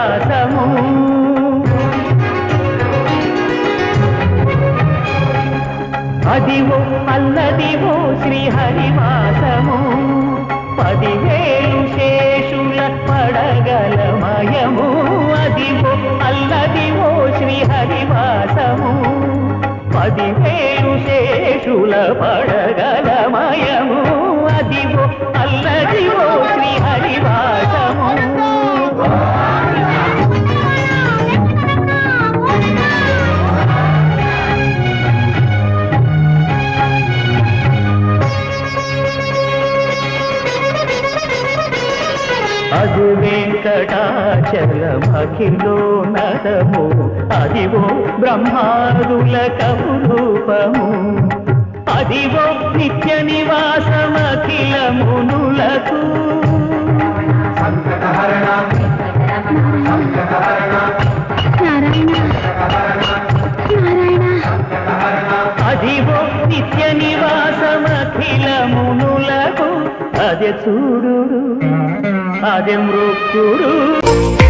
హరివాసము అదివో అల్లదివో శ్రీహరివాసము పదివేలు శేషుల పడగలమయము అదివో అల్లదివో శ్రీహరివాసము పదివేలు శేషుల పడగలమయము అదివో అల్లదివో శ్రీహరివాసము అది వెంకటాచలమఖిలో నదము అదివో బ్రహ్మాదుల కపురూపము అదివో నిత్య నివాసమఖిల మునులకు నారాయణ నారాయణ అదివో నిత్య నివాసమఖిల మునులకు అదే చూడు అదే మృక్కుడు